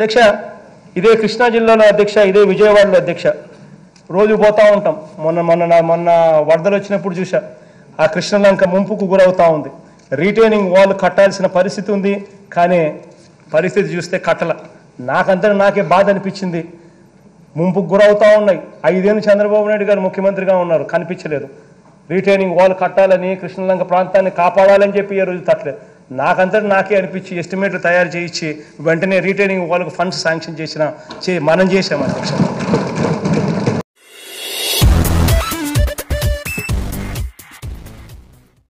అధ్యక్ష ఇదే కృష్ణా జిల్లాలో అధ్యక్ష ఇదే విజయవాడలో అధ్యక్ష రోజు పోతా ఉంటాం మొన్న మొన్న నా- మొన్న వరదలు వచ్చినప్పుడు చూసా ఆ కృష్ణలంక ముంపుకు గురవుతా ఉంది రీటైనింగ్ వాల్ కట్టాల్సిన పరిస్థితి ఉంది కానీ పరిస్థితి చూస్తే కట్టల నాకంతా నాకే బాధ అనిపించింది ముంపుకు గురవుతా ఉన్నాయి ఐదేళ్ళు చంద్రబాబు నాయుడు గారు ముఖ్యమంత్రిగా ఉన్నారు కనిపించలేదు రీటైనింగ్ వాల్ కట్టాలని కృష్ణలంక ప్రాంతాన్ని కాపాడాలని చెప్పి ఈ రోజు తట్టలేదు నాకంతటి నాకే అనిపించి ఎస్టిమేట్లు తయారు చేయించి వెంటనే రీటైనింగ్ వాళ్ళకు ఫండ్స్ శాంక్షన్ చేసిన చే మనం చేసాం అధ్యక్ష